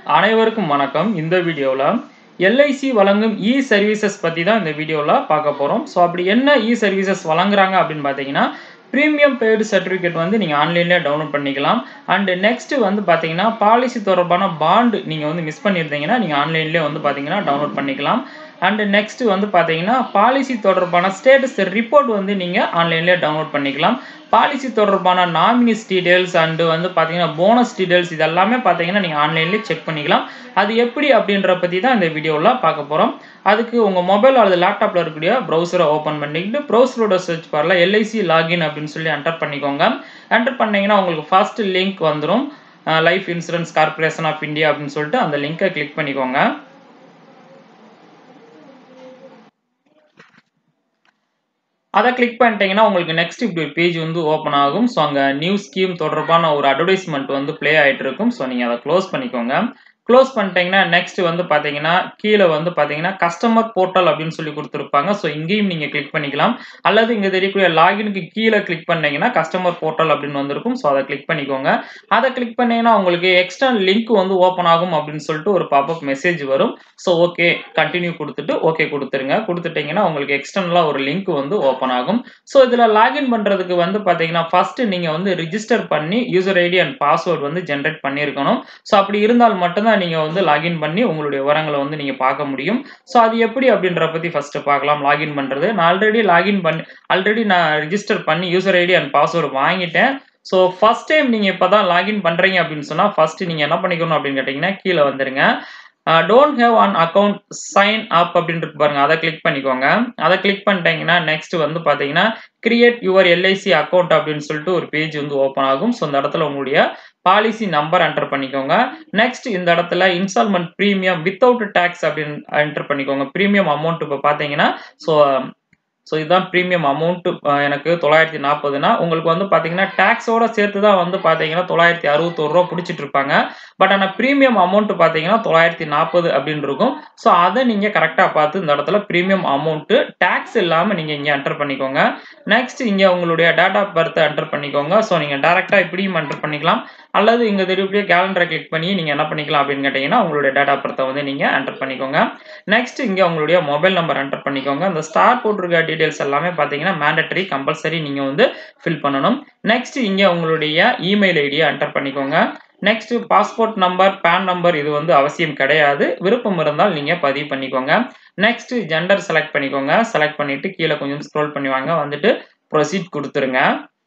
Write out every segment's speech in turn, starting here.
அனைவருக்கும் வணக்கம் இந்த வீடியோவில் எல்ஐசி வழங்கும் இ சர்வீசஸ் பற்றி தான் இந்த வீடியோவில் பார்க்க போகிறோம் ஸோ அப்படி என்ன இ சர்வீசஸ் வழங்குறாங்க அப்படின்னு பார்த்தீங்கன்னா ப்ரீமியம் பெய்டு சர்டிஃபிகேட் வந்து நீங்கள் ஆன்லைன்லேயே டவுன்லோட் பண்ணிக்கலாம் அண்டு நெக்ஸ்ட் வந்து பார்த்தீங்கன்னா பாலிசி தொடர்பான பாண்டு நீங்கள் வந்து மிஸ் பண்ணியிருந்தீங்கன்னா நீங்கள் ஆன்லைன்லேயே வந்து பார்த்தீங்கன்னா டவுன்லோட் பண்ணிக்கலாம் அண்டு நெக்ஸ்ட் வந்து பார்த்தீங்கன்னா பாலிசி தொடர்பான ஸ்டேட்டஸ் ரிப்போர்ட் வந்து நீங்கள் ஆன்லைன்லேயே டவுன்லோட் பண்ணிக்கலாம் பாலிசி தொடர்பான நாமினிஸ் டீடைல்ஸ் அண்டு வந்து பார்த்தீங்கன்னா போனஸ் டீடைல்ஸ் இது எல்லாமே பார்த்தீங்கன்னா நீங்கள் ஆன்லைன்லேயே செக் பண்ணிக்கலாம் அது எப்படி அப்படின்ற பற்றி தான் இந்த வீடியோவில் பார்க்க போகிறோம் அதுக்கு உங்கள் மொபைல் அல்லது லேப்டாப்பில் இருக்கக்கூடிய ப்ரௌசரை ஓப்பன் பண்ணிக்கிட்டு ப்ரௌசரோட சர்ச் பாரில் எல்ஐசி லாகின் அப்படின்னு சொல்லி என்டர் பண்ணிக்கோங்க என்டர் பண்ணிங்கன்னா உங்களுக்கு ஃபர்ஸ்ட் லிங்க் வந்துடும் life insurance corporation of India அப்படின்னு சொல்லிட்டு அந்த லிங்கை கிளிக் பண்ணிக்கோங்க அதை கிளிக் பண்ணிட்டீங்கன்னா உங்களுக்கு நெக்ஸ்ட் இப்படி ஒரு பேஜ் வந்து ஓப்பன் ஆகும் ஸோ அங்கே நியூ ஸ்கீம் தொடர்பான ஒரு அட்வர்டைஸ்மெண்ட் வந்து ப்ளே ஆகிட்டு இருக்கும் ஸோ நீங்கள் அதை க்ளோஸ் பண்ணிக்கோங்க க்ளோஸ் பண்ணிட்டீங்கன்னா நெக்ஸ்ட் வந்து பார்த்தீங்கன்னா கீழே வந்து பார்த்தீங்கன்னா கஸ்டமர் போர்ட்டல் அப்படின்னு சொல்லி கொடுத்துருப்பாங்க ஸோ இங்கேயும் நீங்கள் கிளிக் பண்ணிக்கலாம் அல்லது இங்கே தெரியக்கூடிய லாகினுக்கு கீழே கிளிக் பண்ணீங்கன்னா கஸ்டமர் போர்ட்டல் அப்படின்னு வந்திருக்கும் ஸோ அதை கிளிக் பண்ணிக்கோங்க அதை கிளிக் பண்ணீங்கன்னா உங்களுக்கு எக்ஸ்ட்ரா லிங்க் வந்து ஓப்பன் ஆகும் அப்படின்னு சொல்லிட்டு ஒரு பாப்அப் மெசேஜ் வரும் ஸோ ஓகே கண்டினியூ கொடுத்துட்டு ஓகே கொடுத்துருங்க கொடுத்துட்டீங்கன்னா உங்களுக்கு எக்ஸ்டர்னலாக ஒரு லிங்க் வந்து ஓப்பன் ஆகும் ஸோ இதில் லாகின் பண்ணுறதுக்கு வந்து பார்த்தீங்கன்னா ஃபர்ஸ்ட் நீங்கள் வந்து ரிஜிஸ்டர் பண்ணி யூசர் ஐடி அண்ட் பாஸ்வேர்டு வந்து ஜென்ரேட் பண்ணியிருக்கணும் ஸோ அப்படி இருந்தால் மட்டும்தான் நீங்கள் வந்து லாகின் பண்ணி உங்களுடைய விவரங்களை வந்து நீங்கள் பார்க்க முடியும் ஸோ அது எப்படி அப்படின்ற பற்றி ஃபஸ்ட்டு பார்க்கலாம் லாகின் பண்ணுறது நான் ஆல்ரெடி லாகின் பண்ணி ஆல்ரெடி நான் ரிஜிஸ்டர் பண்ணி யூசர் ஐடி அண்ட் பாஸ்வேர்டு வாங்கிட்டேன் ஸோ ஃபஸ்ட் டைம் நீங்கள் இப்போ தான் லாகின் பண்ணுறீங்க அப்படின்னு சொன்னால் ஃபஸ்ட்டு நீங்கள் என்ன பண்ணிக்கணும் அப்படின்னு கேட்டிங்கன்னா கீழே வந்துருங்க don't have an account sign up அப்படின்ட்டு பாருங்க அதை கிளிக் பண்ணிக்கோங்க அதை கிளிக் பண்ணிட்டீங்கன்னா நெக்ஸ்ட் வந்து பார்த்தீங்கன்னா கிரியேட் யுவர் எல்ஐசி அக்கௌண்ட் அப்படின்னு சொல்லிட்டு ஒரு பேஜ் வந்து ஓப்பன் ஆகும் ஸோ இந்த இடத்துல உங்களுடைய பாலிசி நம்பர் என்டர் பண்ணிக்கோங்க நெக்ஸ்ட் இந்த இடத்துல இன்ஸ்டால்மெண்ட் ப்ரீமியம் வித்தவுட் டேக்ஸ் அப்படின்னு என்டர் பண்ணிக்கோங்க ப்ரீமியம் அமௌண்ட் இப்போ பார்த்தீங்கன்னா ஸோ ஸோ இதுதான் ப்ரீமியம் அமௌண்ட் எனக்கு தொள்ளாயிரத்தி நாற்பதுனா உங்களுக்கு வந்து பார்த்தீங்கன்னா டேக்ஸோட சேர்த்து தான் வந்து பார்த்தீங்கன்னா தொள்ளாயிரத்தி அறுபத்தோரு ரூபா பிடிச்சிட்டு இருப்பாங்க பட் ஆனால் ப்ரீமியம் அமௌண்ட் பார்த்தீங்கன்னா தொள்ளாயிரத்தி நாற்பது அப்படின்னு இருக்கும் ஸோ அதை நீங்கள் கரெக்டாக பார்த்து இந்த இடத்துல ப்ரீமியம் அமௌண்ட்டு டேக்ஸ் இல்லாமல் நீங்கள் இங்கே என்டர் பண்ணிக்கோங்க நெக்ஸ்ட் இங்கே உங்களுடைய டேட் ஆஃப் பர்த்தை என்டர் பண்ணிக்கோங்க ஸோ நீங்கள் டேரெக்டாக இப்படியும் என்டர் பண்ணிக்கலாம் அல்லது இங்கே தெரியக்கூடிய கேலண்டரை கிளிக் பண்ணி நீங்கள் என்ன பண்ணிக்கலாம் அப்படின்னு கேட்டிங்கன்னா உங்களுடைய டேட் ஆஃப் பர்த்தை வந்து நீங்கள் என்டர் பண்ணிக்கோங்க நெக்ஸ்ட் இங்கே உங்களுடைய மொபைல் நம்பர் என்டர் பண்ணிக்கோங்க இந்த ஸ்டார் போட்டிருக்க டீடைல்ஸ் எல்லாமே பார்த்தீங்கன்னா மேண்டட்டரி கம்பல்சரி நீங்கள் வந்து ஃபில் பண்ணணும் நெக்ஸ்ட் இங்கே உங்களுடைய இமெயில் ஐடியை என்டர் பண்ணிக்கோங்க next passport number PAN number இது வந்து அவசியம் கிடையாது விருப்பம் இருந்தால் நீங்கள் பதிவு பண்ணிக்கோங்க நெக்ஸ்ட் ஜெண்டர் செலக்ட் பண்ணிக்கோங்க செலக்ட் பண்ணிட்டு கீழே கொஞ்சம் ஸ்க்ரோல் பண்ணி வாங்க வந்துட்டு ப்ரொசீட் கொடுத்துருங்க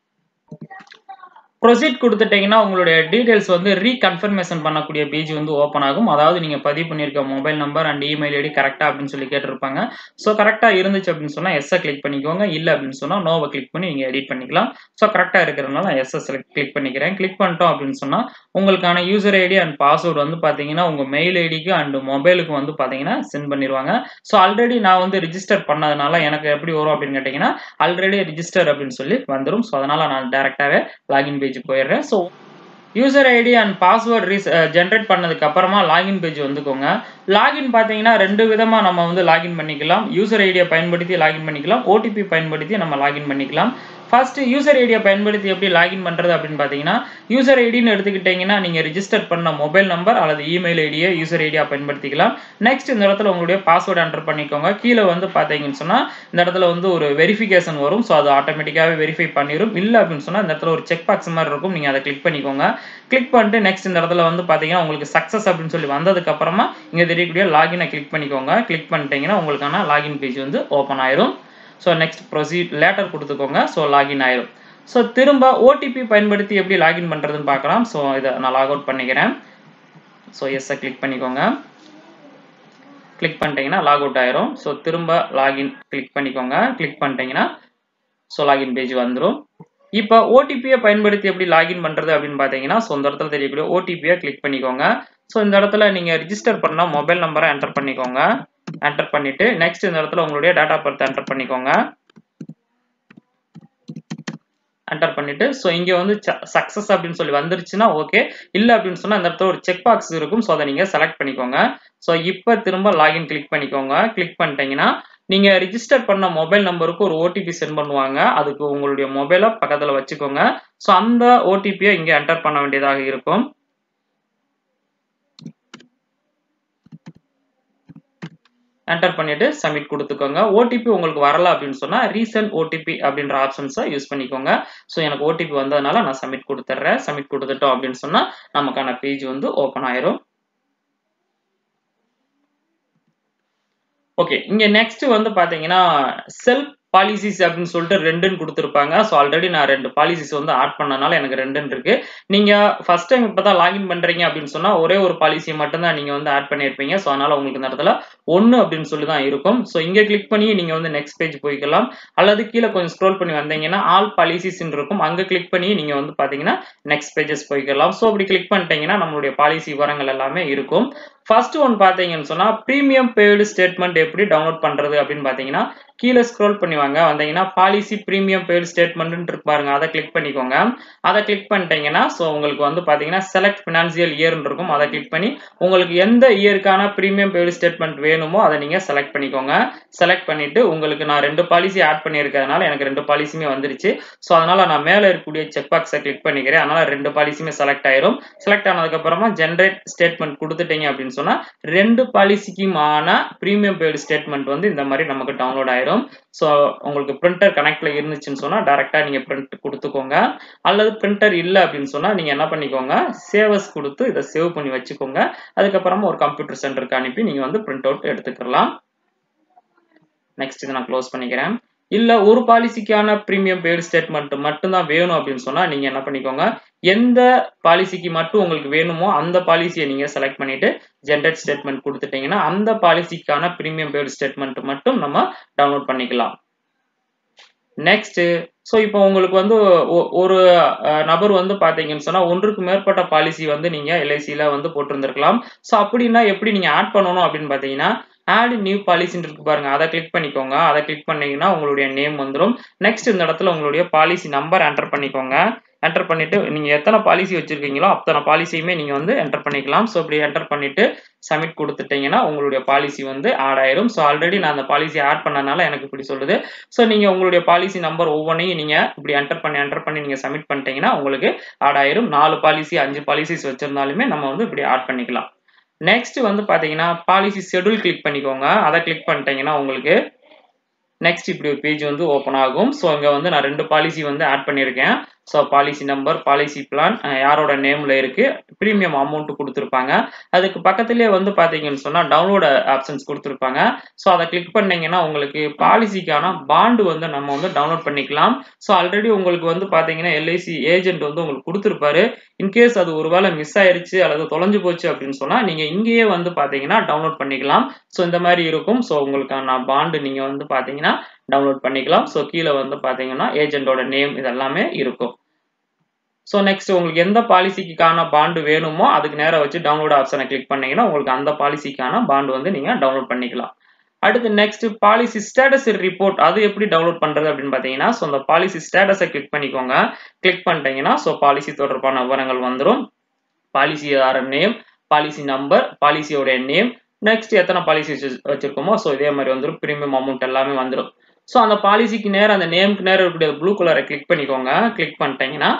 ப்ரொசீட் கொடுத்துட்டீங்கன்னா உங்களுடைய டீடைல்ஸ் வந்து ரீகன்ஃபர்மேஷன் பண்ணக்கூடிய பேஜ் வந்து ஓப்பன் ஆகும் அதாவது நீங்கள் பதிவு பண்ணியிருக்க mobile number and email ID கரெக்டாக அப்படின்னு சொல்லி கேட்டிருப்பாங்க ஸோ கரெக்டாக இருந்துச்சு அப்படின்னு சொன்னால் எஸ்ஸை கிளிக் பண்ணிக்கோங்க இல்லை அப்படின்னு சொன்னால் நோவை கிளிக் பண்ணி நீங்கள் எடிட் பண்ணிக்கலாம் ஸோ கரெக்டாக இருக்கிறதுனால நான் எஸ்ஸை செலக்ட் கிளிக் பண்ணிக்கிறேன் கிளிக் பண்ணிட்டோம் அப்படின்னு சொன்னால் உங்களுக்கான யூசர் ஐடி அண்ட் பாஸ்வேர்டு வந்து பார்த்தீங்கன்னா உங்கள் மெயில் ஐடிக்கு அண்ட் மொபைலுக்கு வந்து பார்த்தீங்கன்னா சென்ட் பண்ணிடுவாங்க ஸோ ஆல்ரெடி நான் வந்து ரிஜிஸ்டர் பண்ணதுனால எனக்கு எப்படி வரும் அப்படின்னு கேட்டிங்கன்னா ஆல்ரெடி ரிஜிஸ்டர் அப்படின்னு சொல்லி வந்துடும் ஸோ அதனால் நான் டேரெக்டாகவே லாகின் பேஜ் போயிடுறேன் so user ID and password regenerate பண்ணதுக்கு அப்புறமா லாகின் பேஜ் வந்துக்கோங்க லாகின் பார்த்தீங்கன்னா ரெண்டு விதமாக நம்ம வந்து லாகின் பண்ணிக்கலாம் யூசர் ஐடியை பயன்படுத்தி லாகின் பண்ணிக்கலாம் ஓடிபி பயன்படுத்தி நம்ம லாகின் பண்ணிக்கலாம் ஃபர்ஸ்ட் யூசர் ஐடியை பயன்படுத்தி எப்படி லாகின் பண்ணுறது அப்படின்னு பார்த்தீங்கன்னா யூசர் ஐடின்னு எடுத்துக்கிட்டிங்கன்னா நீங்கள் ரிஜிஸ்டர் பண்ண மொபைல் நம்பர் அல்லது இமெயில் ஐடியை யூசர் ஐடியாக பயன்படுத்திக்கலாம் நெக்ஸ்ட் இந்த இடத்துல உங்களுடைய பாஸ்வேர்டு என்டர் பண்ணிக்கோங்க கீழே வந்து பார்த்தீங்கன்னு சொன்னால் இந்த இடத்துல வந்து ஒரு வெரிஃபிகேஷன் வரும் ஸோ அது ஆட்டோமேட்டிக்காகவே வெரிஃபை பண்ணிடும் இல்லை அப்படின்னு சொன்னால் இந்த இடத்துல ஒரு செக் பாக்ஸ் மாதிரி இருக்கும் நீங்கள் அதை கிளிக் பண்ணிக்கோங்க கிளிக் பண்ணிட்டு நெக்ஸ்ட் இந்த இடத்துல வந்து பார்த்தீங்கன்னா உங்களுக்கு சக்ஸஸ் அப்படின்னு சொல்லி வந்ததுக்கு அப்புறமா இங்கே தெரியக்கூடிய லாகினை கிளிக் பண்ணிக்கோங்க கிளிக் பண்ணிட்டீங்கன்னா உங்களுக்கான லாகின் பேஜ் வந்து ஓப்பன் ஆயிரும் ஸோ நெக்ஸ்ட் ப்ரொசீட் லேட்டர் கொடுத்துக்கோங்க ஸோ லாகின் ஆயிரும் ஸோ திரும்ப ஓடிபி பயன்படுத்தி எப்படி லாகின் பண்ணுறதுன்னு பார்க்கலாம் ஸோ இதை நான் லாக் அவுட் பண்ணிக்கிறேன் ஸோ எஸ்ஸை கிளிக் பண்ணிக்கோங்க கிளிக் பண்ணிட்டீங்கன்னா லாக் அவுட் ஆயிரும் ஸோ திரும்ப லாகின் கிளிக் பண்ணிக்கோங்க கிளிக் பண்ணிட்டீங்கன்னா ஸோ லாகின் பேஜ் வந்துடும் இப்போ ஓடிபியை பயன்படுத்தி எப்படி லாகின் பண்ணுறது அப்படின்னு பார்த்தீங்கன்னா ஸோ இந்த இடத்துல தெரியக்கூடிய ஓடிபியை கிளிக் பண்ணிக்கோங்க ஸோ இந்த இடத்துல நீங்கள் ரிஜிஸ்டர் பண்ணால் மொபைல் நம்பரை என்டர் பண்ணிக்கோங்க என்டர் பண்ணிட்டு நெக்ஸ்ட் இந்த இடத்துல உங்களுடைய டேட்டா பர்த் என்டர் பண்ணிக்கோங்க என்டர் பண்ணிட்டு ஸோ இங்கே வந்து சக்ஸஸ் அப்படின்னு சொல்லி வந்துருச்சுன்னா ஓகே இல்லை அப்படின்னு சொன்னால் இந்த இடத்துல ஒரு செக் பாக்ஸ் இருக்கும் ஸோ அதை நீங்கள் செலக்ட் பண்ணிக்கோங்க ஸோ இப்போ திரும்ப லாகின் கிளிக் பண்ணிக்கோங்க கிளிக் பண்ணிட்டீங்கன்னா நீங்கள் ரிஜிஸ்டர் பண்ண மொபைல் நம்பருக்கு ஒரு ஓடிபி சென்ட் பண்ணுவாங்க அதுக்கு உங்களுடைய மொபைலை பக்கத்தில் வச்சுக்கோங்க ஸோ அந்த ஓடிபியை இங்கே என்டர் பண்ண வேண்டியதாக இருக்கும் என்டர் பண்ணிட்டு சப்மிட் கொடுத்துக்கோங்க ஓடிபி உங்களுக்கு வரல அப்படின்னு சொன்னா ரீசன்ட் ஓடிபி அப்படின்ற ஆப்ஷன்ஸை யூஸ் பண்ணிக்கோங்க ஸோ எனக்கு ஓடிபி வந்ததுனால நான் சப்மிட் கொடுத்துட்றேன் சப்மிட் கொடுத்துட்டோம் அப்படின்னு சொன்னா நமக்கான பேஜ் வந்து ஓப்பன் ஆயிரும் ஓகே இங்க நெக்ஸ்ட் வந்து பாத்தீங்கன்னா செல்ஃப் பாலிசிஸ் அப்படின்னு சொல்லிட்டு ரெண்டுன்னு கொடுத்துருப்பாங்க ஸோ ஆல்ரெடி நான் ரெண்டு பாலிசிஸ் வந்து ஆட் பண்ணனால எனக்கு ரெண்டுன்னு இருக்கு நீங்க ஃபர்ஸ்ட் டைம் இப்பதான் லாகின் பண்றீங்க அப்படின்னு சொன்னா ஒரே ஒரு பாலிசி மட்டும் தான் நீங்க வந்து ஆட் பண்ணியிருப்பீங்க ஸோ அதனால உங்களுக்கு இந்த இடத்துல ஒன்று அப்படின்னு சொல்லி தான் இருக்கும் ஸோ இங்க கிளிக் பண்ணி நீங்க வந்து நெக்ஸ்ட் பேஜ் போய்க்கலாம் அல்லது கீழே கொஞ்சம் ஸ்க்ரோல் பண்ணி வந்தீங்கன்னா ஆல் பாலிசிஸ் இருக்கும் அங்க கிளிக் பண்ணி நீங்க வந்து பாத்தீங்கன்னா நெக்ஸ்ட் பேஜஸ் போய்க்கலாம் ஸோ அப்படி கிளிக் பண்ணிட்டீங்கன்னா நம்மளுடைய பாலிசி விவரங்கள் எல்லாமே இருக்கும் ஃபர்ஸ்ட் ஒன் பார்த்தீங்கன்னு சொன்னா ப்ரீமியம் பெய்டு ஸ்டேட்மெண்ட் எப்படி டவுன்லோட் பண்றது அப்படின்னு பார்த்தீங்கன்னா கீழே ஸ்க்ரோல் பண்ணி வாங்க வந்தீங்கன்னா பாலிசி ப்ரீமியம் பெய்டு ஸ்டேட்மெண்ட் இருக்கு பாருங்க அதை கிளிக் பண்ணிக்கோங்க அதை கிளிக் பண்ணிட்டீங்கன்னா ஸோ உங்களுக்கு வந்து பார்த்தீங்கன்னா செலக்ட் ஃபினான்சியல் இயர்னு இருக்கும் அதை கிளிக் பண்ணி உங்களுக்கு எந்த இயருக்கான ப்ரீமியம் பெய்டு ஸ்டேட்மெண்ட் வேணுமோ அதை நீங்கள் செலக்ட் பண்ணிக்கோங்க செலக்ட் பண்ணிட்டு உங்களுக்கு நான் ரெண்டு பாலிசி ஆட் பண்ணியிருக்கிறதுனால எனக்கு ரெண்டு பாலிசியுமே வந்துருச்சு ஸோ அதனால நான் மேலே இருக்கக்கூடிய செக் பாக்ஸை கிளிக் பண்ணிக்கிறேன் அதனால ரெண்டு பாலிசியுமே செலக்ட் ஆயிரும் செலக்ட் ஆனதுக்கப்புறமா ஜென்ரேட் ஸ்டேட்மெண்ட் கொடுத்துட்டீங்க அப்படின்னு சொன்னா ரெண்டு பாலிசிக்குமான ப்ரீமியம் பெய்டு ஸ்டேட்மெண்ட் வந்து இந்த மாதிரி நமக்கு டவுன்லோட் ஆயிரும் ஸோ உங்களுக்கு பிரிண்டர் கனெக்ட்ல இருந்துச்சுன்னு சொன்னா டைரக்டா நீங்க பிரிண்ட் கொடுத்துக்கோங்க அல்லது பிரிண்டர் இல்லை அப்படின்னு சொன்னா நீங்க என்ன பண்ணிக்கோங்க சேவஸ் கொடுத்து இதை சேவ் பண்ணி வச்சுக்கோங்க அதுக்கப்புறமா ஒரு கம்ப்யூட்டர் சென்டருக்கு அனுப்பி நீங்க வந்து பிரிண்ட் அவுட் எடுத்துக்கலாம் நெக்ஸ்ட் இதை நான் க்ளோஸ் பண்ணிக்கிறேன் இல்ல ஒரு பாலிசிக்கான ப்ரீமியம் பெய்டு ஸ்டேட்மெண்ட் மட்டும்தான் வேணும் அப்படின்னு சொன்னா நீங்க என்ன பண்ணிக்கோங்க எந்த பாலிசிக்கு மட்டும் உங்களுக்கு வேணுமோ அந்த பாலிசியை நீங்க செலக்ட் பண்ணிட்டு ஜென்ரேட் ஸ்டேட்மெண்ட் கொடுத்துட்டீங்கன்னா அந்த பாலிசிக்கான ப்ரீமியம் பெய்டு ஸ்டேட்மெண்ட் மட்டும் நம்ம டவுன்லோட் பண்ணிக்கலாம் நெக்ஸ்ட் ஸோ இப்போ உங்களுக்கு வந்து ஒரு நபர் வந்து பார்த்தீங்கன்னு சொன்னால் ஒன்றுக்கு மேற்பட்ட பாலிசி வந்து நீங்கள் எல்ஐசியில் வந்து போட்டிருந்திருக்கலாம் ஸோ அப்படின்னா எப்படி நீங்கள் ஆட் பண்ணணும் அப்படின்னு பார்த்தீங்கன்னா ஆட் நியூ பாலிசின்னு இருக்கு பாருங்க அதை கிளிக் பண்ணிக்கோங்க அதை கிளிக் பண்ணீங்கன்னா உங்களுடைய நேம் வந்துடும் நெக்ஸ்ட் இந்த இடத்துல உங்களுடைய பாலிசி நம்பர் என்டர் பண்ணிக்கோங்க என்டர் பண்ணிட்டு நீங்க எத்தனை பாலிசி வச்சிருக்கீங்களோ அத்தனை பாலிசியுமே நீங்க வந்து என்டர் பண்ணிக்கலாம் ஸோ இப்படி என்டர் பண்ணிட்டு சப்மிட் கொடுத்துட்டீங்கன்னா உங்களுடைய பாலிசி வந்து ஆட் ஆயிரும் ஸோ ஆல்ரெடி நான் அந்த பாலிசி ஆட் பண்ணனால எனக்கு இப்படி சொல்லுது ஸோ நீங்க உங்களுடைய பாலிசி நம்பர் ஒவ்வொன்றையும் நீங்க இப்படி என்டர் பண்ணி என்டர் பண்ணி நீங்க சப்மிட் பண்ணிட்டீங்கன்னா உங்களுக்கு ஆட் ஆயிரும் நாலு பாலிசி அஞ்சு பாலிசிஸ் வச்சிருந்தாலுமே நம்ம வந்து இப்படி ஆட் பண்ணிக்கலாம் நெக்ஸ்ட் வந்து பாத்தீங்கன்னா பாலிசி ஷெடியூல் கிளிக் பண்ணிக்கோங்க அதை கிளிக் பண்ணிட்டீங்கன்னா உங்களுக்கு நெக்ஸ்ட் இப்படி ஒரு பேஜ் வந்து ஓப்பன் ஆகும் ஸோ இங்கே வந்து நான் ரெண்டு பாலிசி வந்து ஆட் பண்ணியிருக்கேன் so policy number policy plan யாரோட நேமில் இருக்கு ப்ரீமியம் அமௌண்ட் கொடுத்துருப்பாங்க அதுக்கு பக்கத்துலேயே வந்து பார்த்தீங்கன்னு சொன்னால் டவுன்லோட் ஆப்ஷன்ஸ் கொடுத்துருப்பாங்க ஸோ அதை கிளிக் பண்ணீங்கன்னா உங்களுக்கு பாலிசிக்கான பாண்டு வந்து நம்ம வந்து டவுன்லோட் பண்ணிக்கலாம் ஸோ ஆல்ரெடி உங்களுக்கு வந்து பார்த்தீங்கன்னா எல்ஐசி ஏஜென்ட் வந்து உங்களுக்கு கொடுத்துருப்பாரு இன்கேஸ் அது ஒருவேளை மிஸ் ஆயிருச்சு அல்லது தொலைஞ்சு போச்சு அப்படின்னு சொன்னால் நீங்கள் இங்கேயே வந்து பார்த்தீங்கன்னா டவுன்லோட் பண்ணிக்கலாம் ஸோ இந்த மாதிரி இருக்கும் ஸோ உங்களுக்கான பாண்டு நீங்கள் வந்து பார்த்தீங்கன்னா டவுன்லோட் பண்ணிக்கலாம் ஸோ கீழே வந்து பார்த்தீங்கன்னா ஏஜென்டோட நேம் இதெல்லாமே இருக்கும் ஸோ நெக்ஸ்ட் உங்களுக்கு எந்த பாலிசிக்கான பாண்டு வேணுமோ அதுக்கு நேரம் வச்சு டவுன்லோட் ஆப்ஷனை கிளிக் பண்ணீங்கன்னா உங்களுக்கு அந்த பாலிசிக்கான பாண்டு வந்து நீங்கள் டவுன்லோட் பண்ணிக்கலாம் அடுத்து நெக்ஸ்ட் பாலிசி ஸ்டேட்டஸ் ரிப்போர்ட் அது எப்படி டவுன்லோட் பண்றது அப்படின்னு பார்த்தீங்கன்னா ஸோ அந்த பாலிசி ஸ்டேட்டஸை கிளிக் பண்ணிக்கோங்க கிளிக் பண்ணிட்டீங்கன்னா ஸோ பாலிசி தொடர்பான விவரங்கள் வந்துடும் பாலிசியாளர் நேம் பாலிசி நம்பர் பாலிசியோடைய நேம் நெக்ஸ்ட் எத்தனை பாலிசி வச்சிருக்கோமோ ஸோ இதே மாதிரி வந்துடும் ப்ரீமியம் அமௌண்ட் எல்லாமே வந்துடும் ஸோ அந்த பாலிசிக்கு நேரம் அந்த நேமுக்கு நேரம் இருக்கக்கூடிய ப்ளூ கலரை கிளிக் பண்ணிக்கோங்க கிளிக் பண்ணிட்டீங்கன்னா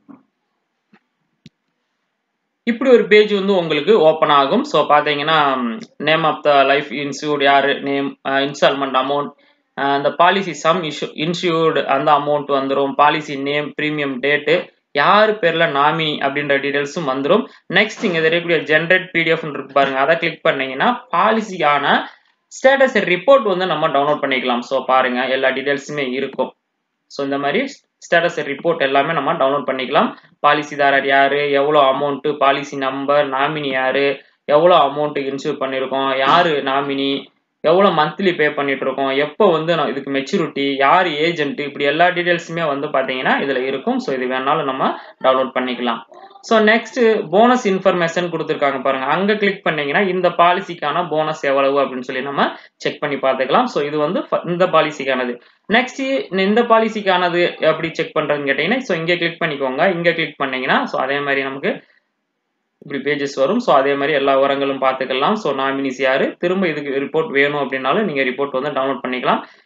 இப்படி ஒரு பேஜ் வந்து உங்களுக்கு ஓப்பன் ஆகும் ஸோ பார்த்தீங்கன்னா name of the life insured யார் நேம் இன்ஸ்டால்மெண்ட் அமௌண்ட் அந்த பாலிசி சம் இஷ்யூ இன்சூர்டு அந்த அமௌண்ட் வந்துடும் பாலிசி நேம் ப்ரீமியம் டேட்டு யார் பேர்ல நாமினி அப்படின்ற டீடைல்ஸும் வந்துடும் நெக்ஸ்ட் இங்க தெரியக்கூடிய ஜென்ரேட் பிடிஎஃப் இருக்கு பாருங்க அதை கிளிக் பண்ணீங்கன்னா பாலிசிக்கான ஸ்டேட்டஸ் ரிப்போர்ட் வந்து நம்ம டவுன்லோட் பண்ணிக்கலாம் ஸோ பாருங்க எல்லா டீடைல்ஸுமே இருக்கும் ஸோ இந்த மாதிரி ஸ்டேட்டஸ் ரிப்போர்ட் எல்லாமே நம்ம டவுன்லோட் பண்ணிக்கலாம் பாலிசிதாரர் யாரு எவ்வளோ அமௌண்ட்டு பாலிசி நம்பர் நாமினி யாரு எவ்வளோ அமௌண்ட் இன்சூர் பண்ணியிருக்கோம் யாரு நாமினி எவ்வளோ மந்த்லி பே பண்ணிட்டு இருக்கோம் எப்போ வந்து நான் இதுக்கு மெச்சூரிட்டி யார் ஏஜென்ட் இப்படி எல்லா டீடைல்ஸுமே வந்து பார்த்தீங்கன்னா இதில் இருக்கும் ஸோ இது வேணாலும் நம்ம டவுன்லோட் பண்ணிக்கலாம் ஸோ நெக்ஸ்ட் போனஸ் இன்ஃபர்மேஷன் கொடுத்துருக்காங்க பாருங்க அங்கே கிளிக் பண்ணீங்கன்னா இந்த பாலிசிக்கான போனஸ் எவ்வளவு அப்படின்னு சொல்லி நம்ம செக் பண்ணி பார்த்துக்கலாம் ஸோ இது வந்து இந்த பாலிசிக்கானது நெக்ஸ்ட் இந்த பாலிசிக்கானது எப்படி செக் பண்றதுன்னு கேட்டீங்கன்னா ஸோ இங்கே கிளிக் பண்ணிக்கோங்க இங்கே கிளிக் பண்ணீங்கன்னா ஸோ அதே மாதிரி நமக்கு இப்படி பேஜஸ் வரும் ஸோ அதே மாதிரி எல்லா விவரங்களும் பார்த்துக்கலாம் ஸோ நாமினிஸ் யாரு திரும்ப இதுக்கு ரிப்போர்ட் வேணும் அப்படின்னாலும் நீங்கள் ரிப்போர்ட் வந்து டவுன்லோட் பண்ணிக்கலாம்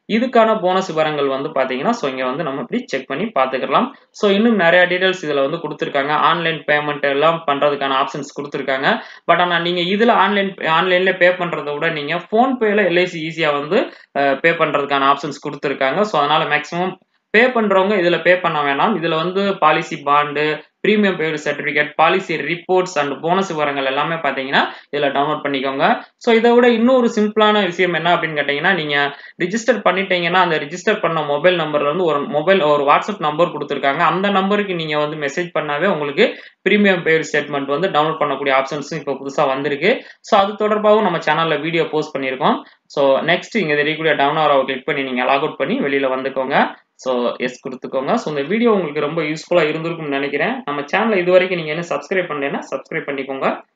இதுக்கான போனஸ் விவரங்கள் வந்து பார்த்தீங்கன்னா ஸோ இங்கே வந்து நம்ம இப்படி செக் பண்ணி பார்த்துக்கலாம் ஸோ இன்னும் நிறைய டீடைல்ஸ் இதில் வந்து கொடுத்துருக்காங்க ஆன்லைன் பேமெண்ட் எல்லாம் பண்ணுறதுக்கான ஆப்ஷன்ஸ் கொடுத்துருக்காங்க பட் ஆனால் நீங்கள் இதில் ஆன்லைன் ஆன்லைனில் பே பண்ணுறத விட நீங்கள் ஃபோன்பேயில் எல்ஐசி ஈஸியாக வந்து பே பண்ணுறதுக்கான ஆப்ஷன்ஸ் கொடுத்துருக்காங்க ஸோ அதனால் மேக்ஸிமம் பே பண்ணுறவங்க இதில் பே பண்ண வேணாம் இதில் வந்து policy bond premium paid certificate policy reports and bonus விவரங்கள் எல்லாமே பார்த்தீங்கன்னா இதில் டவுன்லோட் பண்ணிக்கோங்க ஸோ இதை விட இன்னொரு சிம்பிளான விஷயம் என்ன அப்படின்னு கேட்டிங்கன்னா நீங்கள் ரிஜிஸ்டர் பண்ணிட்டீங்கன்னா அந்த ரிஜிஸ்டர் பண்ண மொபைல் நம்பர்ல வந்து ஒரு மொபைல் ஒரு வாட்ஸ்அப் நம்பர் கொடுத்துருக்காங்க அந்த நம்பருக்கு நீங்கள் வந்து மெசேஜ் பண்ணாவே உங்களுக்கு ப்ரீமியம் பெய்டு ஸ்டேட்மெண்ட் வந்து டவுன்லோட் பண்ணக்கூடிய ஆப்ஷன்ஸும் இப்போ புதுசாக வந்திருக்கு ஸோ அது தொடர்பாகவும் நம்ம சேனலில் வீடியோ போஸ்ட் பண்ணியிருக்கோம் ஸோ நெக்ஸ்ட் இங்கே தெரியக்கூடிய டவுன் ஆராவை கிளிக் பண்ணி நீங்கள் லாக் அவுட் பண்ணி வெளியில் வந்துக்கோங்க ஸோ எஸ் கொடுத்துக்கோங்க ஸோ இந்த வீடியோ உங்களுக்கு ரொம்ப யூஸ்ஃபுல்லாக இருந்திருக்கும்னு நினைக்கிறேன் நம்ம சேனலை இது வரைக்கும் நீங்கள் என்ன சப்ஸ்கிரைப் பண்ணலைன்னா சப்ஸ்கிரைப் பண்ணிக்கோங்க